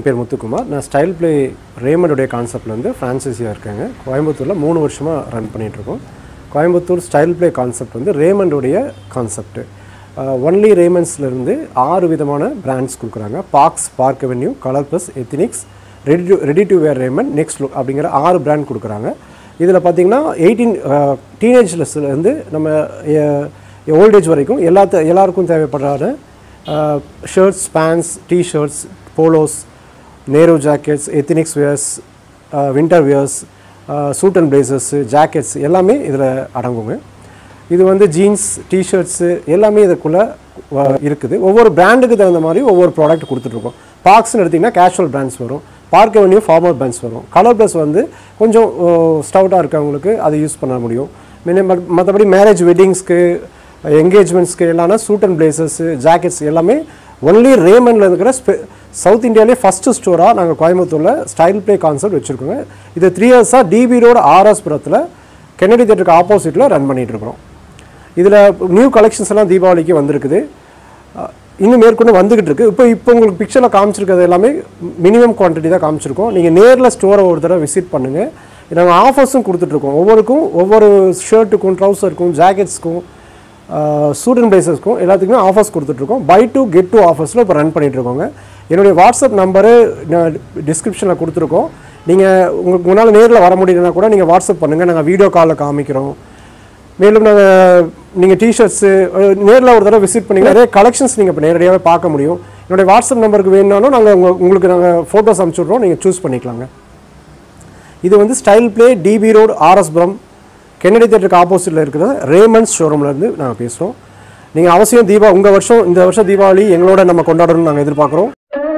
பேர் முத்துக்குமார் நான் style play ரேமண்டுடைய கான்செப்ட்லேருந்து ஃப்ரான்சைஸியாக இருக்காங்க கோயம்புத்தூரில் மூணு வருஷமாக ரன் பண்ணிகிட்ருக்கோம் கோயம்புத்தூர் ஸ்டைல் ப்ளே கான்செப்ட் வந்து ரேமண்டுடைய கான்செப்ட்டு ஒன்லி ரேமண்ட்ஸ்லேருந்து ஆறு விதமான பிராண்ட்ஸ் கொடுக்குறாங்க Parx Park Avenue colour Plus Ethnix ready to ready to wear Raymond Next Look அப்படிங்கிற ஆறு பிராண்ட் கொடுக்குறாங்க இதில் பார்த்தீங்கன்னா எயிட்டீன் டீனேஜ்லேருந்து நம்ம ஓல்டேஜ் வரைக்கும் எல்லாத்த எல்லாருக்கும் தேவைப்படுற shirts pants t shirts polos Nehru jackets Ethnix wears winter wears suit and blazers jackets எல்லாமே இதில் அடங்குங்க இது வந்து ஜீன்ஸ் டிஷர்ட்ஸு எல்லாமே இதுக்குள்ளே இருக்குது ஒவ்வொரு பிராண்டுக்கு தகுந்த மாதிரி ஒவ்வொரு ப்ராடக்ட் கொடுத்துட்ருக்கோம் பார்க்ஸ்னு எடுத்திங்கன்னா கேஷுவல் பிராண்ட்ஸ் வரும் பார்க் அவென்யூ ஃபார்மல் பிராண்ட்ஸ் வரும் கலர் ப்ளஸ் வந்து கொஞ்சம் ஸ்டவுட்டாக இருக்கவங்களுக்கு அதை யூஸ் பண்ண முடியும் மினிமம் மற்றபடி மேரேஜ் வெட்டிங்ஸ்க்கு என்கேஜ்மெண்ட்ஸ்க்கு எல்லாமே சூட் அண்ட் பிளேசஸ்ஸு ஜாக்கெட்ஸ் எல்லாமே ஒன்லி ரேமனில் இருக்கிற ஸ்பெ சவுத் இந்தியாவிலே ஃபஸ்ட்டு ஸ்டோராக நாங்கள் கோயம்புத்தூரில் ஸ்டைல் ப்ளே கான்செப்ட் வச்சுருக்கோங்க இது த்ரீ இயர்ஸாக டிபி ரோடு ஆர்எஸ் புரத்தில் கென்னடி தேட்டருக்கு ஆப்போசிட்டில் ரன் பண்ணிகிட்ருக்குறோம் இதில் நியூ கலெக்ஷன்ஸ் எல்லாம் தீபாவளிக்கு வந்திருக்குது அஹ் இன்னும் மேற்கொண்டு வந்துகிட்டு இருக்கு இப்போ இப்போ உங்களுக்கு பிக்சரில் காமிச்சிருக்கிறது எல்லாமே மினிமம் குவான்டிட்டி தான் காமிச்சிருக்கோம் நீங்கள் நேரில் ஸ்டோரை ஒரு தடவை விசிட் பண்ணுங்கள் நாங்கள் ஆஃபர்ஸும் கொடுத்துட்ருக்கோம் ஒவ்வொருக்கும் ஒவ்வொரு ஷர்ட்டுக்கும் ட்ரௌசருக்கும் ஜாக்கெட்ஸ்க்கும் ஸ்டூடெண்ட் பிளேசஸ்க்கும் எல்லாத்துக்குமே ஆஃபர்ஸ் கொடுத்துட்ருக்கோம் பை டூ கெட் டூ ஆஃபர்ஸில் இப்போ ரன் பண்ணிகிட்ருக்கோங்க என்னுடைய வாட்ஸ்அப் நம்பரு நான் டிஸ்கிரிப்ஷனில் கொடுத்துருக்கோம் நீங்கள் உங்களுக்கு முன்னால் நேரில் வர முடியலன்னா கூட நீங்கள் வாட்ஸ்அப் பண்ணுங்கள் நாங்கள் வீடியோ காலில் காமிக்கிறோம் மேலும் நாங்கள் நீங்கள் டிஷர்ட்ஸு நேரில் ஒரு தடவை விசிட் பண்ணி நிறைய கலெக்ஷன்ஸ் நீங்கள் இப்போ நேரடியாகவே பார்க்க முடியும் என்னுடைய வாட்ஸ்அப் நம்பருக்கு வேணுனாலும் நாங்கள் உங்க- உங்களுக்கு நாங்கள் ஃபோட்டோஸ் அனுப்பிச்சுட்றோம் நீங்கள் சூஸ் பண்ணிக்கலாங்க இது வந்து Style play DP road RS Puram Kennedy தேட்டருக்கு ஆப்போசிட்டில் இருக்கிற ரேமண்ட்ஸ் ஷோரூம்லேருந்து நாங்கள் பேசுகிறோம் நீங்கள் அவசியம் தீபா உங்கள் வருஷம் இந்த வருஷம் தீபாவளி எங்களோட நம்ம கொண்டாடணும்னு நாங்கள் எதிர்பார்க்குறோம்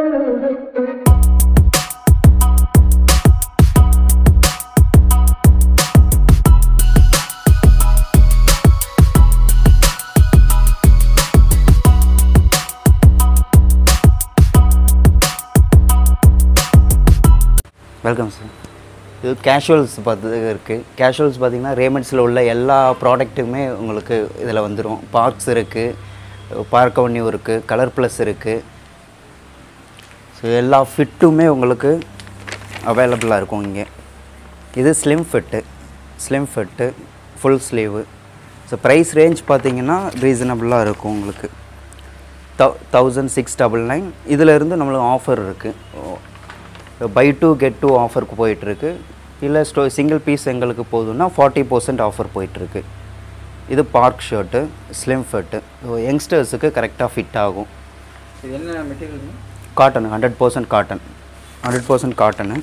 வெல்கம் சார் இது கேஷுவல்ஸ் பார்த்து இருக்குது கேஷுவல்ஸ் பார்த்தீங்கன்னா ரேமண்ட்ஸில் உள்ள எல்லா ப்ராடக்ட்டுமே உங்களுக்கு இதில் வந்துடும் பார்க்ஸ் இருக்குது பார்க் அவென்யூ இருக்குது கலர் ப்ளஸ் இருக்குது ஸோ எல்லா ஃபிட்டுமே உங்களுக்கு அவைலபிளாக இருக்கும் இங்கே இது slim fit slim fit full sleeve so price range பார்த்தீங்கன்னா ரீசனபிளாக இருக்கும் உங்களுக்கு தௌ தௌசண்ட் சிக்ஸ் டபுள் நைன் இதிலேருந்து நம்மளுக்கு ஆஃபர் இருக்குது பை டூ கெட் டூ ஆஃபருக்கு போயிட்டுருக்கு இல்லை ஸ்டோ சிங்கிள் பீஸ் எங்களுக்கு போதும்னா ஃபார்ட்டி பர்சன்ட் ஆஃபர் போயிட்டுருக்கு இது பார்க் ஷர்ட்டு ஸ்லிம் ஃபிட்டு யங்ஸ்டர்ஸுக்கு கரெக்டாக ஃபிட் ஆகும் இது என்ன material cotton hundred percent cotton hundred percent cotton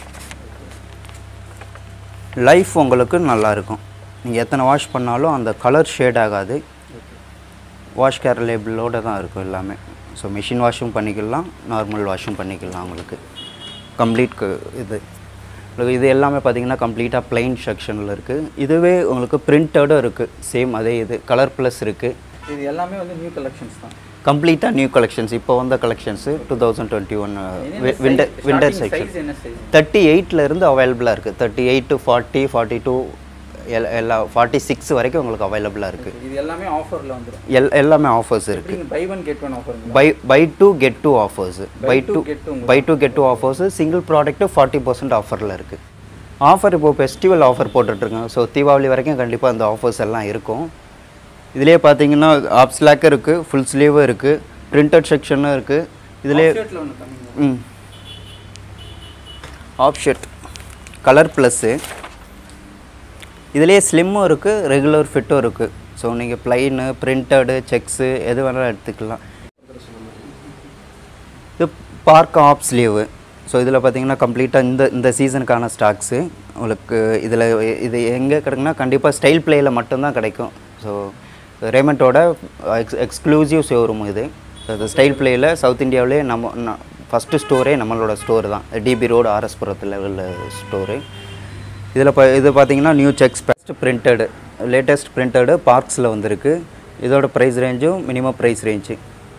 life உங்களுக்கு நல்லா இருக்கும் நீங்கள் எத்தனை வாஷ் பண்ணாலும் அந்த கலர் ஷேட் ஆகாது வாஷ் கேர் லேபிளோட தான் இருக்கும் எல்லாமே ஸோ மிஷின் வாஷும் பண்ணிக்கலாம் நார்மல் வாஷும் பண்ணிக்கலாம் உங்களுக்கு கம்ப்ளீட் இது உங்களுக்கு இது எல்லாமே பார்த்தீங்கன்னா கம்ப்ளீட்டாக plain செக்ஷனில் இருக்குது இதுவே உங்களுக்கு பிரிண்டடும் இருக்குது சேம் அதே இது கலர் ப்ளஸ் இருக்குது இது எல்லாமே வந்து நியூ கலெக்ஷன்ஸ் தான் கம்ப்ளீட்டாக நியூ கலெக்ஷன்ஸ் இப்போ வந்த collections two thousand twenty one என்னென்ன winter size? Winter starting section size என்ன size? தேர்ட்டி எயிட்லேருந்து அவைலபிளாக இருக்குது thirty eight to forty forty two எல்லா ஃபார்ட்டி சிக்ஸ் வரைக்கும் உங்களுக்கு அவைலபிளாக இருக்குது இது எல்லாமே ஆஃபரில் வந்துடும் எல் எல்லாமே ஆஃபர்ஸ் இருக்குது எப்படிங்க buy one get one offer buy buy two get two offers buy two two get two buy two get two offers single product forty percent ஆஃபரில் இருக்குது ஆஃபர் இப்போ ஃபெஸ்டிவல் ஆஃபர் போட்டுட்ருக்காங்க ஸோ தீபாவளி வரைக்கும் கண்டிப்பாக அந்த ஆஃபர்ஸ் எல்லாம் இருக்கும் இதுலேயே பார்த்தீங்கன்னா ஆப் ஸ்லாக் இருக்குது ஃபுல் ஸ்லீவும் இருக்குது பிரிண்டட் செக்ஷனும் இருக்குது இதுலேயே ஷர்ட்டில் ஒன்று கம்மிங்க ம் ஆப் ஷர்ட் கலர் ப்ளஸ்ஸு இதுலேயே ஸ்லிம்மும் இருக்குது ரெகுலர் ஃபிட்டும் இருக்குது ஸோ நீங்கள் ப்ளைனு பிரிண்டடு செக்ஸு எது வேணாலும் எடுத்துக்கலாம் இது பார்க் ஆப் ஸ்லீவு ஸோ இதில் பார்த்தீங்கன்னா கம்ப்ளீட்டாக இந்த இந்த சீசனுக்கான ஸ்டாக்ஸு உங்களுக்கு இதில் இது எங்கே கிடைக்குன்னா கண்டிப்பாக ஸ்டைல் பிளேயில் மட்டும்தான் கிடைக்கும் ஸோ ரேமண்டோட எக்ஸ் எக்ஸ்க்ளூசிவ் ஷோரூம் இது ஸோ இந்த ஸ்டைல் பிளேயில் சவுத் இந்தியாவிலே நம்ம ஃபஸ்ட்டு ஸ்டோரே நம்மளோட ஸ்டோர் தான் டிபி ரோடு ஆர்எஸ்புரத்தில் உள்ள ஸ்டோரு இதில் இப்போ இது பார்த்தீங்கன்னா நியூ செக்ஸ் பெஸ்ட் பிரிண்டடு லேட்டஸ்ட் பிரிண்டடு பார்க்ஸில் வந்திருக்கு இதோட ப்ரைஸ் ரேஞ்சும் minimum price range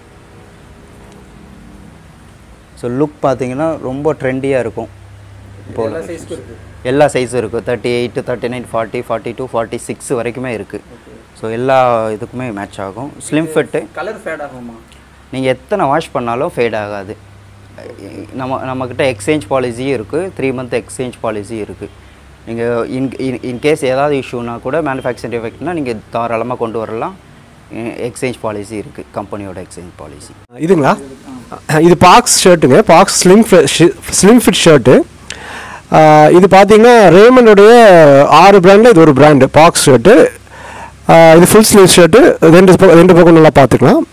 so look பார்த்தீங்கன்னா ரொம்ப ட்ரெண்டியாக இருக்கும் இப்போ எல்லா சைஸ்க்கும் இருக்குது எல்லா சைஸும் இருக்குது thirty eight thirty nine forty forty two forty six வரைக்குமே இருக்குது ஸோ எல்லா இதுக்குமே மேட்ச் ஆகும் ஸ்லிம் ஃபிட்டு கலர் ஃபேட் ஆகுமா நீங்கள் எத்தனை வாஷ் பண்ணாலும் ஃபேட் ஆகாது நம்ம நம்மக்கிட்ட எக்ஸ்சேஞ்ச் பாலிசியும் இருக்குது த்ரீ மந்த் எக்ஸ்சேஞ்ச் பாலிசியும் இருக்குது நீங்கள் இன் இன்கேஸ் ஏதாவது இஷ்யூனா கூட மேனுஃபேக்சரிங் டிஃபெக்ட்னா நீங்கள் தாராளமாக கொண்டு வரலாம் எக்ஸ்சேஞ்ச் பாலிசி இருக்குது கம்பெனியோட எக்ஸ்சேஞ்ச் பாலிசி இதுங்களா இது பாக்ஸ் ஷர்ட்டுங்க Parx slim slim fit shirt இது பார்த்தீங்கன்னா ரேமனுடைய ஆறு பிராண்டில் இது ஒரு பிராண்டு பாக்ஸ் ஷர்ட்டு இது ஃபுல் ஸ்லீவ் ஷர்ட்டு ரெண்டு பக்கம் ரெண்டு பக்கம் நல்லா பார்த்துக்கலாம்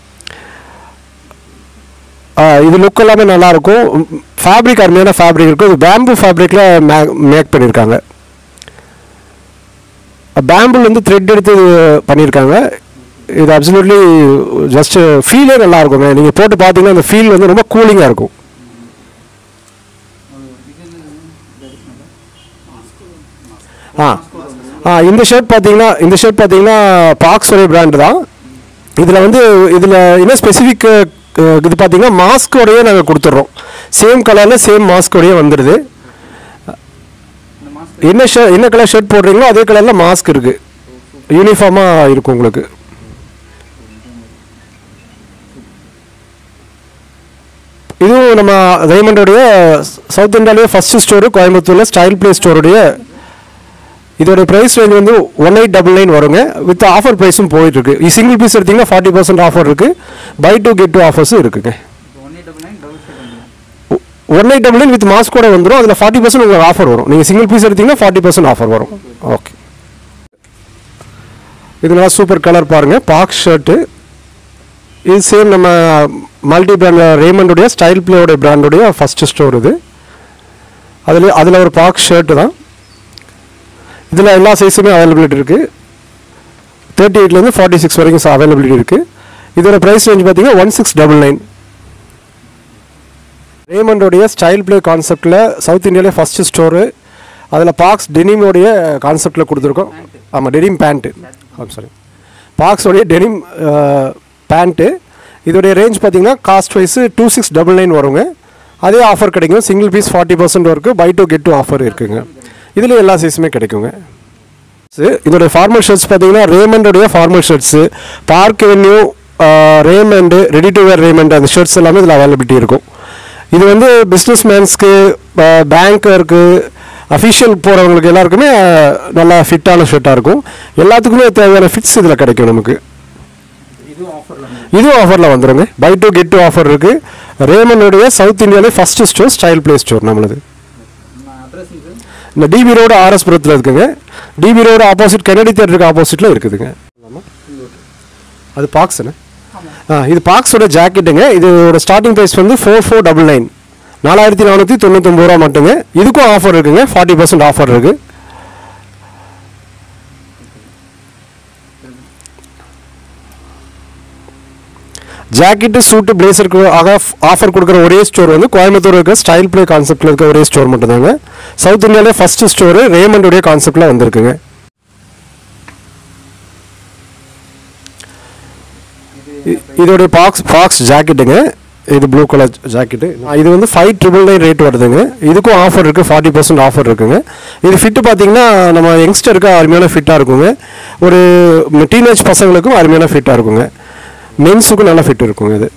ஆ, இது லுக் எல்லாமே நல்லாயிருக்கும் ஃபேப்ரிக் அருமையான ஃபேப்ரிக் இருக்கும் இது பேம்பு ஃபேப்ரிக்கில் மே மேக் பண்ணியிருக்காங்க பேம்புல இருந்து த்ரெட் எடுத்து இது பண்ணியிருக்காங்க இது அப்சல்யூட்லி ஜஸ்ட் ஃபீலே நல்லா இருக்குங்க நீங்கள் போட்டு பார்த்தீங்கன்னா அந்த ஃபீல் வந்து ரொம்ப கூலிங்காக இருக்கும் ஆ ஆ இந்த ஷர்ட் பார்த்தீங்கன்னா இந்த ஷர்ட் பார்த்தீங்கன்னா பாக்ஸோடைய பிராண்டு தான் இதில் வந்து இதில் என்ன ஸ்பெசிஃபிக் இது பார்த்தீங்கன்னா மாஸ்கோடையே நாங்கள் கொடுத்துட்றோம் சேம் கலரில் சேம் மாஸ்கோடையே வந்துடுது இந்த மாஸ்க் என்ன ஷர்ட் என்ன கலர் ஷர்ட் போடுறீங்களோ அதே கலரில் மாஸ்க் இருக்குது யூனிஃபார்மாக இருக்கும் உங்களுக்கு இதுவும் நம்ம ரைமண்டோடைய சவுத் இந்தியாவிலேயே ஃபஸ்ட்டு ஸ்டோரு கோயம்புத்தூரில் ஸ்டைல் பிளே ஸ்டோருடைய இதோட ப்ரைஸ் ரேஞ்ச் வந்து ஒன் எயிட் டபுள் நைன் வருங்க வித் ஆஃபர் ப்ரைஸும் போயிட்டுருக்கு சிங்கிள் பீஸ் எடுத்தீங்கன்னா ஃபார்ட்டி பர்சன்ட் ஆஃபர் இருக்குது பை டூ கெட் டூ ஆஃபர்ஸும் இருக்குங்க one eight double nine double shirt வந்துடும் one eight double nine with mask கூட வந்துடும் அதில் ஃபார்ட்டி பர்சன்ட் உங்களுக்கு ஆஃபர் வரும் நீங்கள் சிங்கிள் பீஸ் எடுத்தீங்கன்னா ஃபார்ட்டி பர்சன்ட் ஆஃபர் வரும் ஓகே இது நல்லா சூப்பர் கலர் பாருங்கள் பாக் ஷர்ட்டு இது சேம் நம்ம மல்டி பிராண்ட் ரேமண்டுடைய ஸ்டைல் பிளேயோட பிராண்டுடைய ஃபஸ்ட்டு ஸ்டோர் இது அதில் அதில் ஒரு பாக் ஷர்ட்டு தான் இதில் எல்லா சைஸுமே அவைலபிலிட்டி இருக்குது தேர்ட்டி எயிட்லேருந்து ஃபார்ட்டி சிக்ஸ் வரைக்கும் அவைலபிலிட்டி இருக்குது இதோட ப்ரைஸ் ரேஞ்ச் பார்த்தீங்கன்னா ஒன் சிக்ஸ் டபுள் நைன் ரேமண்டோடைய ஸ்டைல் ப்ளே கான்செப்டில் சவுத் இந்தியாவிலே ஃபஸ்ட்டு ஸ்டோரு அதில் பாக்ஸ் டெனிமோடைய கான்செப்டில் கொடுத்துருக்கோம் ஆமாம் டெனிம் பேண்ட்டு ஆமாம் சாரி பாக்ஸோடைய டெனிம் பேண்ட்டு இதோடைய ரேஞ்ச் பார்த்தீங்கன்னா cost wise two six double nine வருங்க அதே ஆஃபர் கிடைக்கும் சிங்கிள் பீஸ் ஃபார்ட்டி பர்சன்ட் இருக்குது buy two get two offer இருக்குங்க இதில் எல்லா சைஸுமே கிடைக்குங்க ஸு இதோடைய ஃபார்மல் ஷர்ட்ஸ் பார்த்தீங்கன்னா ரேமண்டோடைய formal shirts Park Avenue Raymond ready to wear Raymond அந்த ஷர்ட்ஸ் எல்லாமே இதில் அவைலபிலிட்டி இருக்கும் இது வந்து பிஸ்னஸ் மேன்ஸ்க்கு பேங்கருக்கு அஃபிஷியல் போகிறவங்களுக்கு எல்லாருக்குமே அஹ், நல்லா ஃபிட்டான ஷர்ட்டாக இருக்கும் எல்லாத்துக்குமே தேவையான ஃபிட்ஸ் இதில் கிடைக்கும் நமக்கு இதுவும் ஆஃபரில் வந்து இதுவும் ஆஃபரில் வந்துருங்க buy two get two offer இருக்குது ரேமனுடைய சவுத் இந்தியாவிலே first store Style play store நம்மளது நம்ம அட்ரஸ் இது இந்த டிபி ரோடு ஆர்எஸ் புரத்தில் இருக்குங்க டிபி ரோடு ஆப்போசிட் கெனடி தேட்டருக்கு ஆப்போசிட்டில் இருக்குதுங்க அது பாக்ஸுண்ணே ஆ இது பாக்ஸோட ஜாக்கெட்டுங்க இதோட ஸ்டார்டிங் ப்ரைஸ் வந்து ஃபோர் ஃபோர் டபுள் நைன் நாலாயிரத்தி நானூற்றி தொண்ணூத்தொம்பது ரூபா மட்டுங்க இதுக்கும் ஆஃபர் இருக்குங்க ஃபார்ட்டி பர்சன்ட் ஆஃபர் இருக்குது ஜாக்கெட்டு சூட்டு பிளேசருக்கு ஆக ஆஃபர் கொடுக்குற ஒரே ஸ்டோர் வந்து கோயம்புத்தூர் இருக்க ஸ்டைல் ப்ளே கான்செப்டில் இருக்க ஒரே ஸ்டோர் மட்டும்தாங்க சவுத் இந்தியாவிலே ஃபஸ்ட்டு ஸ்டோரு ரேமண்டுடைய கான்செப்டில் வந்திருக்குங்க இ- இதோடைய பாக்ஸ் பாக்ஸ் ஜாக்கெட்டுங்க இது ப்ளூ கலர் ஜாக்கெட்டு இது வந்து ஃபைவ் ட்ரிபிள் நைன் ரேட் வருதுங்க இதுக்கும் ஆஃபர் இருக்குது ஃபார்ட்டி பர்சன்ட் ஆஃபர் இருக்குங்க இது ஃபிட்டு பார்த்தீங்கன்னா நம்ம யங்ஸ்டருக்கு அருமையான ஃபிட்டாக இருக்குங்க ஒரு டீனேஜ் பசங்களுக்கும் அருமையான ஃபிட்டாக இருக்குங்க மென்ஸுக்கும் நல்லா ஃபிட் இருக்குங்க இது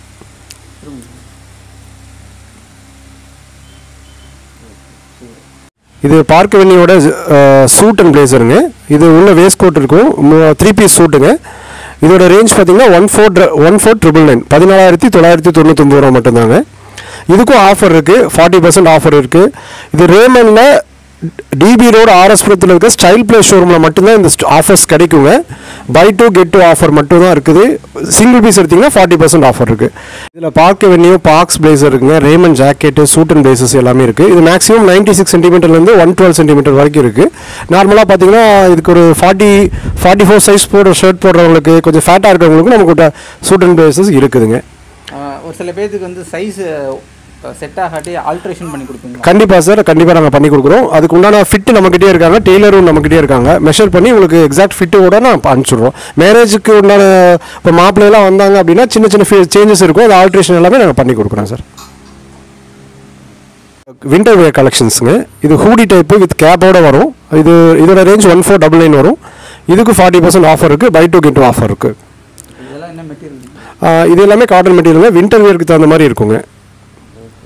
இது பார்க்க வெண்ணியோட சூட் அண்ட் பிளேசருங்க இது உள்ள வேஸ்ட் கோட் இருக்கும் த்ரீ பீஸ் சூட்டுங்க இதோட ரேஞ்ச் பார்த்தீங்கன்னா one four one four triple nine பதினாலாயிரத்தி தொள்ளாயிரத்தி தொண்ணூத்தொம்பது ரூபா மட்டும்தாங்க இதுக்கும் ஆஃபர் இருக்குது ஃபார்ட்டி பர்சன்ட் ஆஃபர் இருக்குது இது ரேமனில் டிபி ரோடு ஆர்எஸ்புரத்தில் இருக்க ஸ்டைல் பிளே ஷோரூமில் மட்டும்தான் இந்த ஆஃபர்ஸ் கிடைக்குங்க buy two get two offer மட்டும் தான் இருக்குது சிங்கிள் பீஸ் எடுத்தீங்கன்னா ஃபார்ட்டி பர்சன்ட் ஆஃபர் இருக்குது இதில் பார்க்க வென்யூ பாக்ஸ் பிளேசர் இருக்குங்க Raymond jacket suit and blazers எல்லாமே இருக்குது இது மேக்ஸிமம் நைன்ட்டி சிக்ஸ் சென்டிமீட்டர்லேருந்து ஒன் டுவெல் சென்டிமீட்டர் வரைக்கும் இருக்குது நார்மலாக பார்த்தீங்கன்னா இதுக்கு ஒரு ஃபார்ட்டி ஃபார்ட்டி ஃபோர் சைஸ் போடுற ஷர்ட் போடுறவங்களுக்கு கொஞ்சம் ஃபேட்டாக இருக்கிறவங்களுக்கு நமக்கு சூட் அண்ட் பிளேசஸ் இருக்குதுங்க ஆஹ் ஒரு சில பேர்த்துக்கு வந்து சைஸ் செட் ஆகாட்டி ஆல்ட்ரேஷன் பண்ணி கொடுப்பீங்களா கண்டிப்பாக சார் கண்டிப்பாக நாங்கள் பண்ணி கொடுக்குறோம் அதுக்கு உண்டான ஃபிட்டு நம்மக்கிட்டே இருக்காங்க டெய்லரும் நம்மக்கிட்டே இருக்காங்க மெஷர் பண்ணி உங்களுக்கு எக்ஸாக்ட் ஃபிட்டோட நான் அனுப்பிச்சுடுறோம் மேரேஜுக்கு உண்டான இப்போ மாப்பிள்ளைலாம் வந்தாங்க அப்படின்னா சின்ன சின்ன சேஞ்சஸ் இருக்கும் அது ஆல்ட்ரேஷன் எல்லாமே நாங்கள் பண்ணி கொடுக்குறோம் சார் விண்டர் வேர் கலெக்ஷன்ஸுங்க இது ஹூடி டைப்பு வித் கேப்போட வரும் இது இதோட range one four double nine வரும் இதுக்கு ஃபார்ட்டி பர்சன்ட் ஆஃபர் இருக்குது buy two get two offer இருக்குது இதெல்லாம் என்ன மெட்டீரியல் இது எல்லாமே காட்டன் மெட்டீரியலுங்க விண்டர் வேருக்கு தகுந்த மாதிரி இருக்குங்க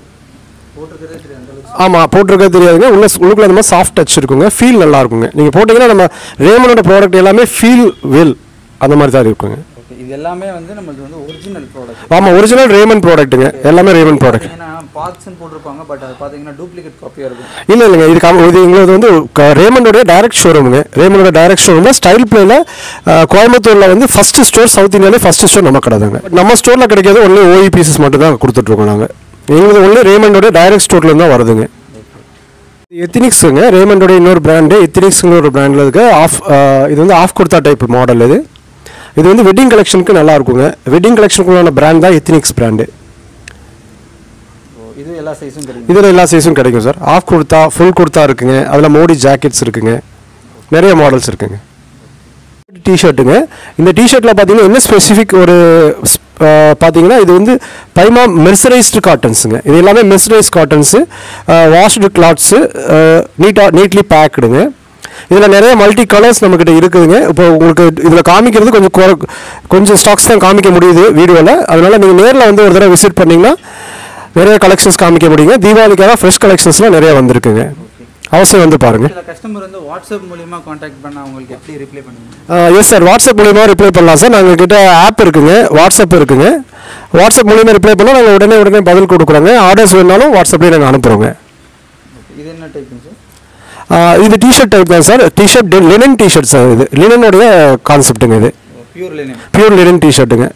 ஆமாம் போட்டிருக்க தெரியாதுங்க உள்ள உள்ளுக்குள்ள அந்த மாதிரி சாஃப்ட் டச் இருக்குங்க ஃபீல் நல்லா இருக்குங்க நீங்கள் போட்டிங்கன்னா நம்ம ரேமனோட ப்ராடக்ட் எல்லாமே ஃபீல் வெல் அந்த மாதிரி தான் இருக்குங்க ஓகே இது எல்லாமே வந்து நம்மளுக்கு வந்து ஒரிஜினல் ப்ராடக்ட் ஆமாம் ஒரிஜினல் ரேமன் ப்ராடக்ட்டுங்க எல்லாமே ரேமன் ப்ராடக்ட் பார்த்தீங்கன்னா பார்ட்ஸ்னு போட்டிருப்பாங்க பட் அது பார்த்தீங்கன்னா டூப்ளிகேட் காப்பியாக இருக்கும் இல்லை இல்லைங்க இது கம் இது எங்களுக்கு வந்து க- ரேமண்டோடைய டைரக்ட் ஷோரூமுங்க ரேமண்டோட டைரக்ட் ஷோரூம் ஸ்டைல் பிளேல கோயம்புத்தூரில் வந்து ஃபர்ஸ்ட் ஸ்டோர் சவுத் இந்தியாவிலே ஃபர்ஸ்ட் ஸ்டோர் நம்ம கிடையாதுங்க நம்ம ஸ்டோரில் கிடைக்கிறது ஒன்லி ஓஇ பீசஸ் மட்டும் தான் கொடுத்துட்ருக்கோம் நாங்கள் எங்களுக்கு ஒன்லி ரேமண்டோட டைரக்ட் ஸ்டோர்லேருந்து தான் வருதுங்க எத்தினிக்ஸுங்க ரேமண்டோட இன்னொரு பிராண்டு எத்தினிக்ஸுங்கிற ஒரு பிராண்டில் இருக்கு ஆஃப் இது வந்து ஆஃப் குர்த்தா டைப் மாடல் இது இது வந்து வெட்டிங் கலெக்ஷனுக்கு நல்லா இருக்குங்க வெட்டிங் கலெக்ஷனுக்குள்ளான பிராண்ட் தான் எத்தினிக்ஸ் பிராண்டு ஸோ இது எல்லா சைஸும் கிடைக்கும் இதில் எல்லா சைஸும் கிடைக்கும் sir half kurta full kurta இருக்குங்க அதில் மோடி ஜாக்கெட்ஸ் இருக்குங்க நிறைய மாடல்ஸ் இருக்குங்க டிஷர்ட்டுங்க இந்த டிஷர்ட்டில் பார்த்தீங்கன்னா என்ன ஸ்பெசிஃபிக் ஒரு ஸ்- ஆஹ் பார்த்தீங்கன்னா இது வந்து பைமா மெர்சரைஸ்டு காட்டன்ஸுங்க இது எல்லாமே மெர்சரைஸ் காட்டன்ஸு வாஷ்டு கிளாத்ஸு நீட்டாக நீட்லி பேக்குடுங்க இதில் நிறைய மல்டி கலர்ஸ் நம்மக்கிட்ட இருக்குதுங்க இப்போ உங்களுக்கு இதில் காமிக்கிறது கொஞ்சம் குறை கொஞ்சம் ஸ்டாக்ஸ் தான் காமிக்க முடியுது வீடியோவில் அதனால் நீங்கள் நேரில் வந்து ஒரு தடவை விசிட் பண்ணிங்கன்னா நிறைய கலெக்ஷன்ஸ் காமிக்க முடியுங்க தீபாவளிக்காக ஃப்ரெஷ் கலெக்ஷன்ஸ்லாம் நிறைய வந்திருக்குங்க அவசியம் வந்து பாருங்கள் சில கஸ்டமர் வந்து வாட்ஸ்அப் மூலியமா காண்டாக்ட் பண்ண அவங்களுக்கு எப்படி ரிப்ளை பண்ணுவீங்க எஸ் சார் வாட்ஸ்அப் மூலியமாக ரிப்ளை பண்ணலாம் சார் நாங்கள் கிட்ட ஆப் இருக்குங்க வாட்ஸ்அப் இருக்குங்க வாட்ஸ்அப் மூலியமாக ரிப்ளை பண்ணால் நாங்கள் உடனே உடனே பதில் கொடுக்குறோங்க ஆர்டர்ஸ் வேணாலும் வாட்ஸ்அப்லேயே நாங்கள் அனுப்புகிறோங்க இது என்ன டைப்புங்க சார் இது டிஷர்ட் டைப் தான் sir t shirt linen t shirt sir இது லினனுடைய கான்செப்ட்டுங்க இது பியூர் லினன் பியூர் லினன் டிஷர்ட்டுங்க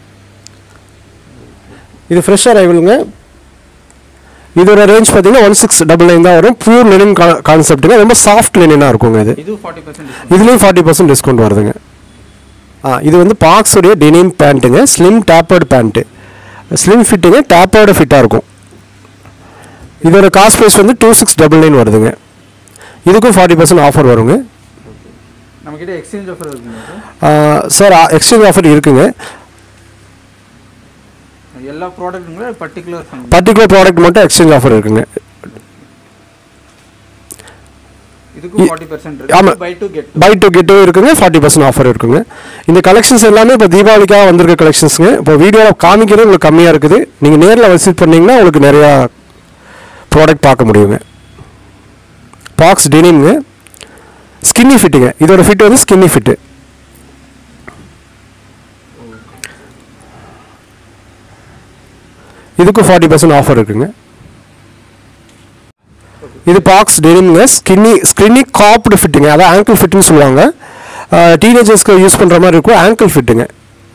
இது ஃப்ரெஷ் அரைவலுங்க இதோட ரேஞ்ச் பார்த்தீங்கன்னா ஒன் சிக்ஸ் டபுள் நைன் தான் வரும் பியூர் லினன் கான்செப்ட்டுங்க ரொம்ப சாஃப்ட் லினனாக இருக்குங்க இது இது ஃபார்ட்டி பர்சன்ட் இதுலேயும் ஃபார்ட்டி பர்சன்ட் டிஸ்கவுண்ட் வருதுங்க ஆ இது வந்து பாக்ஸுடைய டெனிம் பேண்ட்டுங்க ஸ்லிம் டேப்பர்டு பேண்ட்டு ஸ்லிம் ஃபிட்டுங்க டேப்பர்டு ஃபிட்டாக இருக்கும் இதோட காஸ்ட் ப்ரைஸ் வந்து டூ சிக்ஸ் டபுள் நைன் வருதுங்க இதுக்கும் ஃபார்ட்டி பர்சன்ட் ஆஃபர் வருங்க நம்ம கிட்ட எக்ஸ்சேஞ்ச் ஆஃபர் இருக்குங்க சார் சார் எக்ஸ்சேஞ்ச் ஆஃபர் இருக்குங்க எல்லா ப்ராடக்ட்டுங்களும் பர்டிகுலர் பர்டிகுலர் ப்ராடக்ட் மட்டும் எக்ஸ்சேஞ்ச் ஆஃபர் இருக்குங்க இதுக்கும் ஃபார்ட்டி பர்சன்ட் ஆமா. இருக்கு buy two get buy two கெட்டும் இருக்குங்க ஃபார்ட்டி பர்சன்ட் ஆஃபர் இருக்குங்க இந்த கலெக்ஷன்ஸ் எல்லாமே இப்போ தீபாவளிக்காக வந்திருக்க கலெக்ஷன்ஸுங்க இப்போ வீடியோவில் காமிக்கிறது உங்களுக்கு கம்மியாக இருக்குது நீங்கள் நேரில் விசிட் பண்ணிங்கன்னா உங்களுக்கு நிறையா ப்ராடக்ட் பார்க்க முடியுங்க பாக்ஸ் டெனிம்ங்க ஸ்கின்னி ஃபிட்டுங்க இதோட ஃபிட் வந்து ஸ்கின்னி ஃபிட்டு இதுக்கும் ஃபார்ட்டி பர்சன்ட் ஆஃபர் இருக்குங்க இது பாக்ஸ் டெனிம்ங்க ஸ்கின்னி ஸ்கின்னி காப்டு ஃபிட்டுங்க அதான் ஆங்கிள் ஃபிட்டுன்னு சொல்லுவாங்க டீனேஜர்ஸ்க்கு யூஸ் பண்ணுற மாதிரி இருக்கும் ஆங்கிள் ஃபிட்டுங்க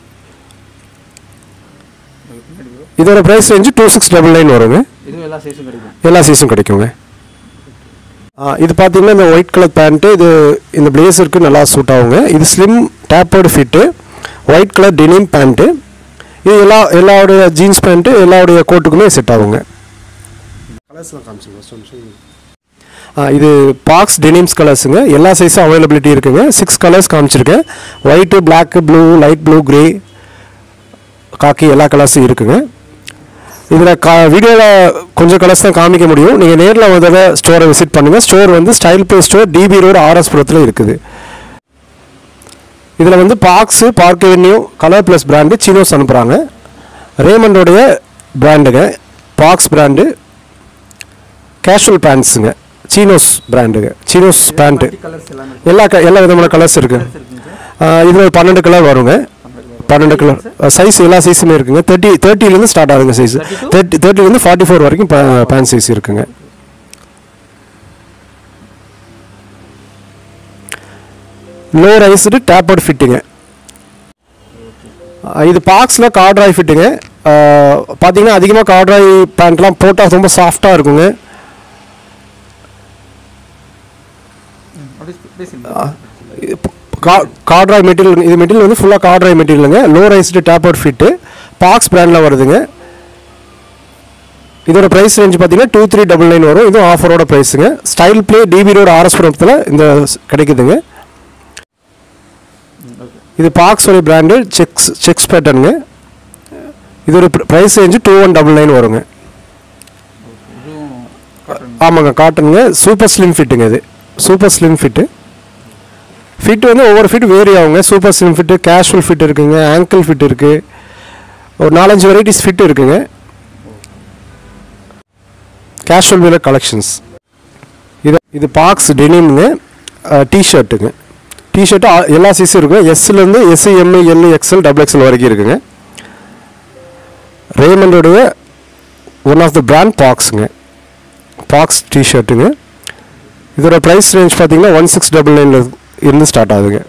இதோட price range two six double nine வருங்க இதுவும் எல்லா சைஸும் கிடைக்கும் எல்லா சைஸும் கிடைக்குங்க ஆ, இது பார்த்தீங்கன்னா இந்த ஒயிட் கலர் பேண்ட்டு இது இந்த பிளேசருக்கு நல்லா சூட் ஆகுங்க இது slim tapered fit white colour denim pant இது எல்லா எல்லாருடைய ஜீன்ஸ் பேண்ட்டு எல்லாருடைய கோட்டுக்குமே செட் ஆகுங்க கலர்ஸ்லாம் காமிச்சுங்க இது பாக்ஸ் டெனிம்ஸ் கலர்ஸுங்க எல்லா சைஸும் அவைலபிலிட்டி இருக்குங்க சிக்ஸ் கலர்ஸ் காமிச்சிருக்கேன் white black blue light blue grey khaki எல்லா கலர்ஸும் இருக்குங்க இதில் கா வீடியோவில் கொஞ்சம் கலர்ஸ் தான் காமிக்க முடியும் நீங்கள் நேரில் ஒரு தடவை ஸ்டோரை விசிட் பண்ணுங்கள் ஸ்டோர் வந்து Style Play store T B road ஆர்எஸ்புரத்தில் இருக்குது இதில் வந்து Parx Park Avenue Color Plus brand chinos அனுப்புகிறாங்க ரேமண்டோடைய பிராண்டுங்க பாக்ஸ் பிராண்டு கேஷுவல் பேண்ட்ஸுங்க சீனோஸ் பிராண்டுங்க சீனோஸ் பேண்ட்டு கலர்ஸ் எல்லாமே எல்லா க எல்லா விதமான கலர்ஸ் இருக்குது இருக்குங்க சார் இதில் ஒரு பன்னெண்டு கலர் வருங்க பன்னெண்டு கலர் சைஸ் எல்லா சைஸுமே இருக்குங்க தேர்ட்டி தேர்ட்டிலேருந்து ஸ்டார்ட் ஆகுங்க சைஸ் தேர்ட்டி தேர்ட்டிலேருந்து ஃபார்ட்டி ஃபோர் வரைக்கும் பேண்ட் சைஸ் இருக்குங்க லோ ரைஸ்டு டேப்பர்ட் ஃபிட்டுங்க இது பாக்ஸில் கார்ட்ராய் ஃபிட்டுங்க பார்த்தீங்கன்னா அதிகமாக கார்ட்ராய் பேண்ட்லாம் போட்டால் ரொம்ப சாஃப்டாக இருக்குங்க அப்படி பேசுங்க கார்ட்ராய் மெட்டீரியல் இது மெட்டீரியல் வந்து ஃபுல்லாக கார்ட்ராய் மெட்டீரியலுங்க low rised tapered fit Parx பிராண்டில் வருதுங்க இதோட ப்ரைஸ் ரேஞ்ச் பார்த்தீங்கன்னா டூ த்ரீ டபுள் நைன் வரும் இதுவும் ஆஃபரோட ப்ரைஸுங்க ஸ்டைல் ப்ளே டிபி ரோடு ஆர்எஸ்புரத்தில் இந்த ஸ்- கிடைக்குதுங்க இது பாக்ஸோட பிராண்டு செக்ஸ் செக்ஸ் பேட்டர்னுங்க இதோட price range two one double nine வருங்க இதுவும் காட்டன் ஆமாங்க காட்டனுங்க சூப்பர் ஸ்லிம் ஃபிட்டுங்க இது சூப்பர் ஸ்லிம் ஃபிட்டு ஃபிட் வந்து ஒவ்வொரு ஃபிட் வேரி ஆகுங்க super slim fit casual fit இருக்குங்க ஆங்கிள் ஃபிட் இருக்குது ஒரு நாலஞ்சு வெரைட்டிஸ் ஃபிட் இருக்குங்க கேஷுவல் வேர் கலெக்ஷன்ஸ் இது இது பாக்ஸ் டெனிம்ங்க டிஷர்ட்டுங்க டிஷர்ட்டு எல்லா சைஸும் இருக்கும் எஸ்லேருந்து S M L XL double XL வரைக்கும் இருக்குங்க ரேமண்டோடைய ஒன் ஆஃப் த பிராண்ட் பாக்ஸுங்க பாக்ஸ் டிஷர்ட்டுங்க இதோட ப்ரைஸ் ரேஞ்ச் பார்த்தீங்கன்னா ஒன் சிக்ஸ் டபுள் நைனில் இருந்து ஸ்டார்ட் ஆகுதுங்க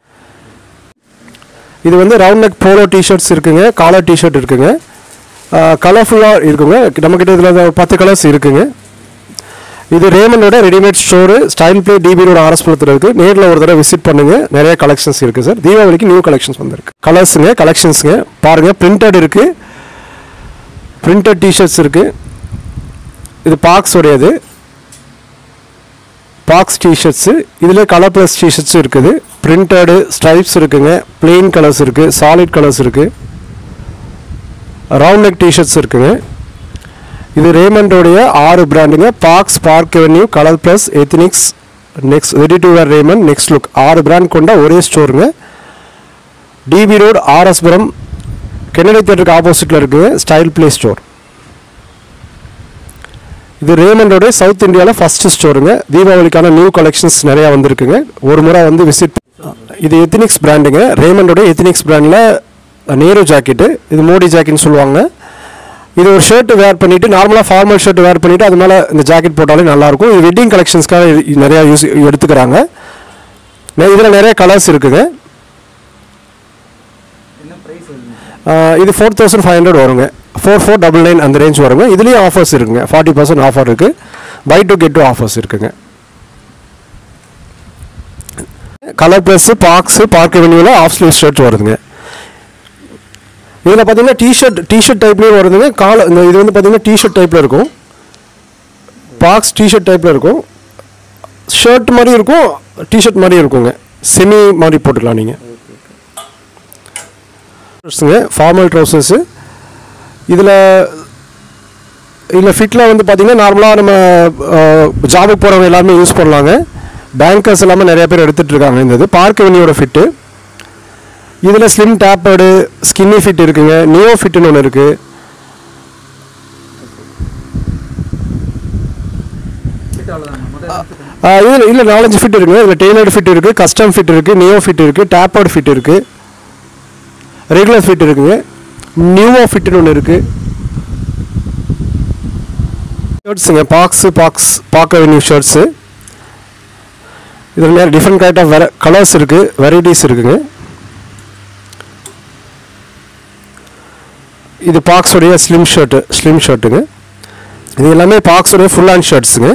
இது வந்து ரவுண்ட் நெக் போலோ டிஷர்ட்ஸ் இருக்குங்க காலர் டிஷர்ட் இருக்குங்க கலர்ஃபுல்லாக இருக்குங்க நம்மக்கிட்ட இதில் ஒரு பத்து கலர்ஸ் இருக்குங்க இது ரேமனோட readymade store style play DB road RS புலத்தில் இருக்குது நேரில் ஒரு தடவை விசிட் பண்ணுங்க நிறைய கலெக்ஷன்ஸ் இருக்குது சார் தீபாவளிக்கு நியூ கலெக்ஷன்ஸ் வந்திருக்கு கலர்ஸுங்க கலெக்ஷன்ஸுங்க பாருங்கள் பிரிண்டட் இருக்குது பிரிண்டட் டிஷர்ட்ஸ் இருக்குது இது பாக்ஸ் உடையது பாக்ஸ் டிஷர்ட்ஸு இதில் கலர் ப்ளஸ் டிஷர்ட்ஸும் இருக்குது பிரிண்டடு ஸ்ட்ரைப்ஸ் இருக்குங்க plain கலர்ஸ் இருக்குது சாலிட் கலர்ஸ் இருக்குது ரவுண்ட் நெக் டிஷர்ட்ஸ் இருக்குங்க இது ரேமண்டோடைய ஆறு பிராண்டுங்க Parx Park Avenue colour Plus Ethnix next ready to wear Raymond next look ஆறு பிராண்ட் கொண்ட ஒரே ஸ்டோருங்க டிபி ரோடு ஆர்எஸ்புரம் கென்னடி தேட்டருக்கு ஆப்போசிட்டில் இருக்குங்க ஸ்டைல் பிளே ஸ்டோர் இது ரேமண்டோட சவுத் இந்தியாவில் ஃபஸ்ட்டு ஸ்டோருங்க தீபாவளிக்கான நியூ கலெக்ஷன்ஸ் நிறையா வந்திருக்குங்க ஒரு முறை வந்து விசிட் இது எத்தினிக்ஸ் பிராண்டுங்க ரேமண்டோட எத்தினிக்ஸ் பிராண்டில் நேரு ஜாக்கெட்டு இது மோடி ஜாக்கெட்னு சொல்லுவாங்க இது ஒரு ஷர்ட் வேர் பண்ணிவிட்டு நார்மலாக ஃபார்மல் ஷர்ட் வேர் பண்ணிவிட்டு அது மேலே இந்த ஜாக்கெட் போட்டாலே நல்லாயிருக்கும் இது வெட்டிங் கலெக்ஷன்ஸ்க்காக இது நிறையா யூஸ் எடுத்துக்கிறாங்க இதில் நிறைய கலர்ஸ் இருக்குங்க என்ன ப்ரைஸ் வருது ஆஹ் இது ஃபோர் தௌசண்ட் ஃபைவ் ஹண்ட்ரட் வருங்க ஃபோர் ஃபோர் டபுள் நைன் அந்த ரேஞ்ச் வருங்க இதுலேயும் ஆஃபர்ஸ் இருக்குங்க ஃபார்ட்டி பர்சன்ட் ஆஃபர் இருக்குது buy two get two offers இருக்குங்க கலர் ப்ளஸ்ஸு பாக்ஸு பார்க் வெனியூவில் ஆஃப் ஸ்லீவ் ஷர்ட் வருதுங்க இதில் பார்த்தீங்கன்னா டிஷர்ட் டிஷர்ட் டைப்லேயும் வருதுங்க கால இந்த இது வந்து பார்த்தீங்கன்னா டிஷர்ட் டைப்பில் இருக்கும் பாக்ஸ் டிஷர்ட் டைப்பில் இருக்கும் ஷர்ட் மாதிரி இருக்கும் டிஷர்ட் மாதிரி இருக்குங்க செமி மாதிரி போட்டுக்கலாம் நீங்கள் ட்ரௌசர்ஸுங்க ஃபார்மல் ட்ரௌசர்ஸு இதில் இதில் ஃபிட்டில் வந்து பார்த்திங்கன்னா நார்மலாக நம்ம ஜாபுக்கு போகிறவங்க எல்லாருமே யூஸ் பண்ணலாங்க பேங்கர்ஸ் எல்லாமே நிறைய பேர் எடுத்துகிட்டு இருக்காங்க இந்த இது பார்க் வெனியோட ஃபிட்டு இதில் ஸ்லிம் டேப்பர்டு ஸ்கின்னி ஃபிட் இருக்குங்க நியோ ஃபிட்டுன்னு ஒன்று இருக்குது ஃபிட் அவ்வளோதான் முதல்ல இதில் இல்லை நாலஞ்சு ஃபிட் இருக்குங்க இதில் டெய்லர்டு ஃபிட் இருக்குது கஸ்டம் ஃபிட் இருக்குது நியோ ஃபிட் இருக்குது டேப்பர்டு ஃபிட் இருக்குது ரெகுலர் ஃபிட் இருக்குங்க நியூவோ ஃபிட்னு ஒன்று இருக்குது ஷர்ட்ஸுங்க Parx Parx park avenue shirts இதில் நிறைய டிஃப்ரெண்ட் கைண்ட் ஆஃப் வெர கலர்ஸ் இருக்குது வெரைட்டிஸ் இருக்குங்க இது பாக்ஸோடைய ஸ்லிம் ஷர்ட்டு ஸ்லிம் ஷர்ட்டுங்க இது எல்லாமே பாக்ஸோடைய ஃபுல் ஹேண்ட் ஷர்ட்ஸுங்க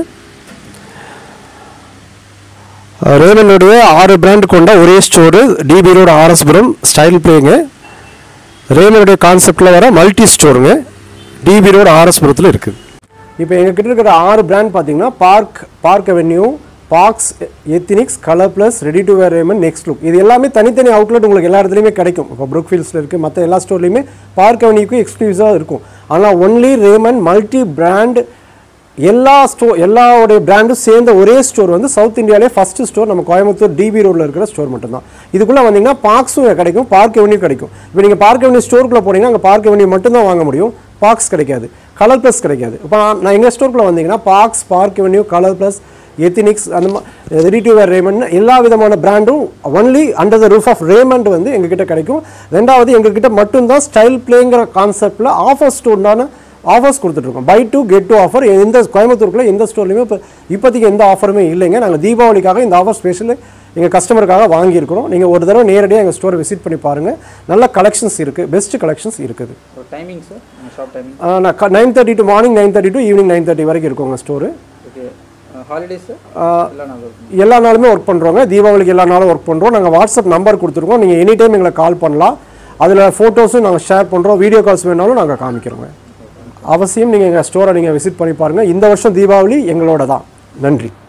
ரேமனுடைய ஆறு பிராண்ட் கொண்ட ஒரே store DB road RS Puram style பிளேங்க ரேமனுடைய கான்செப்டில் வர மல்டி ஸ்டோருங்க டிபி ரோடு ஆர்எஸ்புரத்தில் இருக்குது இப்போ எங்ககிட்ட இருக்கிற ஆறு பிராண்ட் பார்த்தீங்கன்னா park park avenue Parx Ethnix Colour Plus ready to wear Raymond next look இது எல்லாமே தனித்தனி அவுட்லெட் உங்களுக்கு எல்லா இடத்துலையுமே கிடைக்கும் இப்போ ப்ரூக்ஃபீல்ஸில் இருக்குது மற்ற எல்லா ஸ்டோர்லையுமே பார்க் அவென்யூக்கும் எக்ஸ்க்ளூசிவாக இருக்கும் ஆனால் ஒன்லி ரேமன் மல்டி பிராண்ட் எல்லா ஸ்டோர் எல்லாவுடைய பிராண்டும் சேர்ந்த ஒரே ஸ்டோர் வந்து சவுத் இந்தியாவிலே ஃபஸ்ட்டு ஸ்டோர் நம்ம கோயம்புத்தூர் டிபி ரோட்டில் இருக்கிற ஸ்டோர் மட்டும்தான் இதுக்குள்ளே வந்தீங்கன்னா பாக்ஸும் கிடைக்கும் பார்க் எவனியூ கிடைக்கும் இப்போ நீங்கள் பார்க் எவனியூ ஸ்டோருக்குள்ளே போனீங்கன்னா அங்கே பார்க் எவனியூ மட்டும்தான் வாங்க முடியும் பாக்ஸ் கிடைக்காது கலர் ப்ளஸ் கிடைக்காது இப்போ நான் எங்கள் ஸ்டோருக்குள்ளே வந்தீங்கன்னா Parx Park Avenue Colour Plus Ethnix அந்த மாதிரி ரெடி டு வேர் ரேமன் எல்லா விதமான பிராண்டும் only under the roof of Raymond வந்து எங்ககிட்ட கிடைக்கும் ரெண்டாவது எங்ககிட்ட மட்டும்தான் ஸ்டைல் பிளேங்கிற கான்செப்டில் ஆஃபர்ஸ் உண்டான ஆஃபர்ஸ் கொடுத்துட்ருக்கோம் buy two get two offer எந்த கோயம்புத்தூருக்குள்ள எந்த ஸ்டோர்லையுமே இப்போ இப்போதைக்கு எந்த ஆஃபருமே இல்லைங்க நாங்கள் தீபாவளிக்காக இந்த ஆஃபர் ஸ்பெஷல் எங்கள் கஸ்டமருக்காக வாங்கியிருக்கிறோம் நீங்கள் ஒரு தடவை நேரடியாக எங்கள் ஸ்டோரை விசிட் பண்ணி பாருங்கள் நல்ல கலெக்ஷன்ஸ் இருக்குது பெஸ்ட் கலெக்ஷன்ஸ் இருக்குது டைமிங் சார் ஷாப் டைமிங் ஆ, நான் nine thirty to morning nine thirty to evening nine thirty வரைக்கும் இருக்கும் உங்கள் ஸ்டோரு ஓகே ஹாலிடேஸ் எல்லா நாளும் இருக்கும் எல்லா நாளுமே ஒர்க் பண்ணுறோங்க தீபாவளிக்கு எல்லா நாளும் ஒர்க் பண்ணுறோம் நாங்கள் வாட்ஸ்அப் நம்பர் கொடுத்துருக்கோம் நீங்கள் எனி டைம் எங்களை கால் பண்ணலாம் அதில் ஃபோட்டோஸும் நாங்கள் ஷேர் பண்ணுறோம் வீடியோ கால்ஸ் வேணாலும் நாங்கள் காமிக்கிறோங்க அவசியம் நீங்கள் எங்கள் ஸ்டோரை நீங்கள் விசிட் பண்ணி பாருங்கள் இந்த வருஷம் தீபாவளி எங்களோட தான் நன்றி